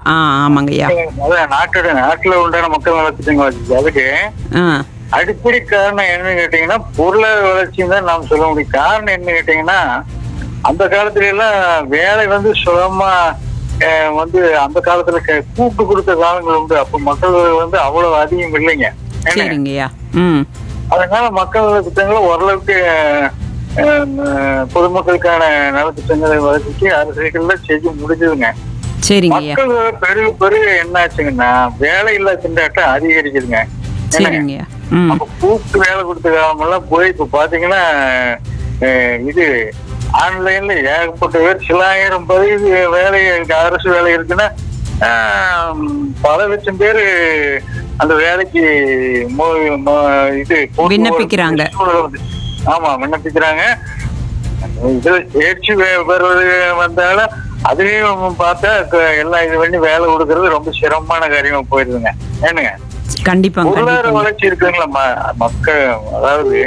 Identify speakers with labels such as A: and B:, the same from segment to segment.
A: ஆ ஆமாங்கய்யா
B: அதான் நாட்டோட நாட்டுல உண்டான மக்கள் நலத்திட்டங்கள் வச்சு அதுக்கு
A: ஆ
B: அடிப்படை காரணம் என்னன்னு கேட்டீங்கன்னா பொருளாதார வளர்ச்சின்னு தான் நாம் சொல்ல முடியும் காரணம் என்ன கேட்டீங்கன்னா அந்த காலத்துல எல்லாம் வேலை வந்து சுலமா அஹ், வந்து அந்த காலத்துல க- கூப்பிட்டு கொடுத்த காலங்கள் உண்டு அப்ப மக்கள் வந்து அவ்வளவு அதிகம் இல்லைங்க என்ன?
A: சரிங்கய்யா ம்
B: அதனால மக்கள் நலத்திட்டங்களை ஓரளவுக்கு அஹ், அஹ், பொதுமக்களுக்கான நலத்திட்டங்களை வளர்ச்சிக்கு அரசுகள்ல செய்ய முடிஞ்சதுங்க
A: சரிங்கய்யா
B: மக்கள் பெருக பெருக என்ன ஆச்சுங்கன்னா வேலை இல்லா திண்டாட்டம் அதிகரிக்குதுங்க என்னங்க
A: சரிங்கய்யா ம்
B: அப்ப கூப்பிட்டு வேலை கொடுத்த காலமெல்லாம் போய் இப்ப பாத்தீங்கன்னா அஹ், இது ஆன்லைன்ல ஏகப்பட்ட பேர் சில ஆயிரம் பதிவு வேலை இருக்கு, அரசு வேலை இருக்குன்னா ஆஹ், பல லட்சம் பேர் அந்த வேலைக்கு மோ- மோ- இது போட்டு
A: விண்ணப்பிக்கிறாங்க.
B: சூழல் வந்து. ஆமா விண்ணப்பிக்கிறாங்க இது தேர்ச்சி பெ- பெறுவது வந்தாலும் அதையும் பார்த்தா க- எல்லாம் இது பண்ணி வேலை கொடுக்கறது ரொம்ப சிரமமான காரியமா போயிருதுங்க ஏனுங்க
A: கண்டிப்பாங்க
B: பொருளாதார
A: கண்டிப்பாங்க
B: வளர்ச்சி இருக்குங்களா ம- மக்கள் அதாவது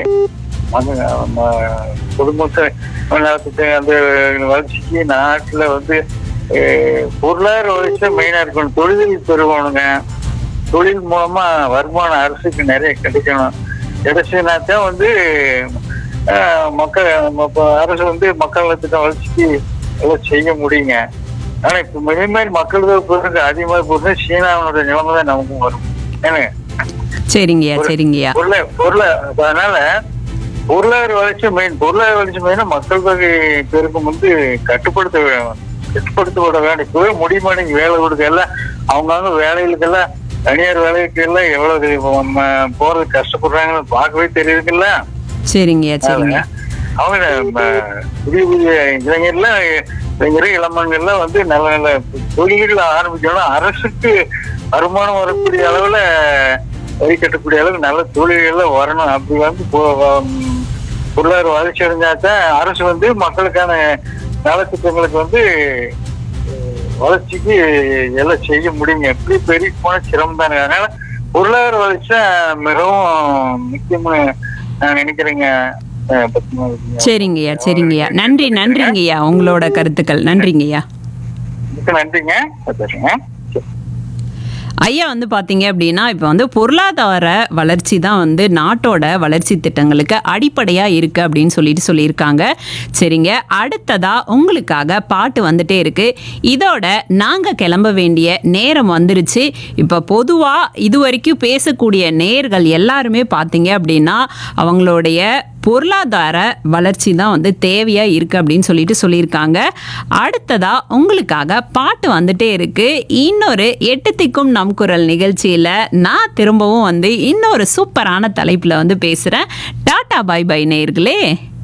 B: மக- ம- பொதுமக்கள் நலத்துக்கு அந்த வளர்ச்சிக்கு நாட்டுல வந்து அஹ், பொருளாதார வளர்ச்சி மெயினா இருக்கணும் தொழில் பெருகணுங்க தொழில் மூலமா வருமானம் அரசுக்கு நிறைய கிடைக்கணும் கிடைச்சுனா தான் வந்து அஹ், மக்கள் ம- அரசு வந்து மக்கள் நலத்துக்கு வளர்ச்சிக்கு எல்லாம் செய்ய முடியுங்க ஆனா இப்ப மினிமம் மக்கள் தொகை பெருக அதிகமாக போறது சீனாவோட நிலைமை தான் நமக்கும் வரும் ஏனுங்க
A: சரிங்கய்யா சரிங்கய்யா
B: பொருளை பொருளை அதனால பொருளாதார வளர்ச்சி மெயின் பொருளாதார வளர்ச்சி மெயினா மக்கள் தொகை பெருக்கம் வந்து கட்டுப்படுத்த வே- கட்டுப்படுத்தப்பட வேண்டும் இப்பவே முடியுமா நீங்க வேலை கொடுக்க எல்லாம் அவங்கவுங்க வேலைகளுக்கெல்லாம் தனியார் வேலைக்கு எல்லாம் எவ்வளவு ம, போறது கஷ்டப்படுறாங்கன்னு பார்க்கவே தெரியுதுல்ல
A: சரிங்கய்யா சரிங்க
B: அவங்க ம, புதிய புதிய இளைஞர்ல இளைஞர் இளமன்கள்லாம் வந்து நல்ல நல்ல தொழில்கள் ஆரம்பிக்கணும் அரசுக்கு வருமானம் வரக்கூடிய அளவுல வரி கட்டக்கூடிய அளவுக்கு நல்ல தொழில்கள்ல வரணும் அப்படி வந்து பொ- ம், பொருளாதார வளர்ச்சி அடைஞ்சாதான் அரசு வந்து மக்களுக்கான நலத்திட்டங்களுக்கு வந்து அஹ், வளர்ச்சிக்கு எல்லாம் செய்ய முடியுங்க எப்படி பெரிய போன சிரமம் தானே அதனால பொருளாதார வளர்ச்சி தான் மிகவும் முக்கியம்னு நான் நினைக்கிறேங்க அஹ், பத்மாவதி.
A: சரிங்கய்யா சரிங்கய்யா நன்றி நன்றிங்கய்யா உங்களோட கருத்துக்கள் நன்றிங்கய்யா
B: மிக்க நன்றிங்க வச்சிடுறேங்க. சரி.
A: ஐயா வந்து பார்த்தீங்க அப்படின்னா இப்போ வந்து பொருளாதார வளர்ச்சி தான் வந்து நாட்டோட வளர்ச்சி திட்டங்களுக்கு அடிப்படையாக இருக்குது அப்படின்னு சொல்லிட்டு சொல்லியிருக்காங்க சரிங்க அடுத்ததா உங்களுக்காக பாட்டு வந்துட்டே இருக்கு இதோட நாங்கள் கிளம்ப வேண்டிய நேரம் வந்துருச்சு இப்போ பொதுவாக இது வரைக்கும் பேசக்கூடிய நேர்கள் எல்லாருமே பார்த்தீங்க அப்படின்னா அவங்களுடைய பொருளாதார வளர்ச்சி தான் வந்து தேவையாக இருக்குது அப்படின்னு சொல்லிட்டு சொல்லியிருக்காங்க அடுத்ததா உங்களுக்காக பாட்டு வந்துட்டே இருக்கு இன்னொரு எட்டு திக்கும் நம் குரல் நிகழ்ச்சியில் நான் திரும்பவும் வந்து இன்னொரு சூப்பரான தலைப்பில் வந்து பேசுகிறேன் டாடா பை பை நேர்களே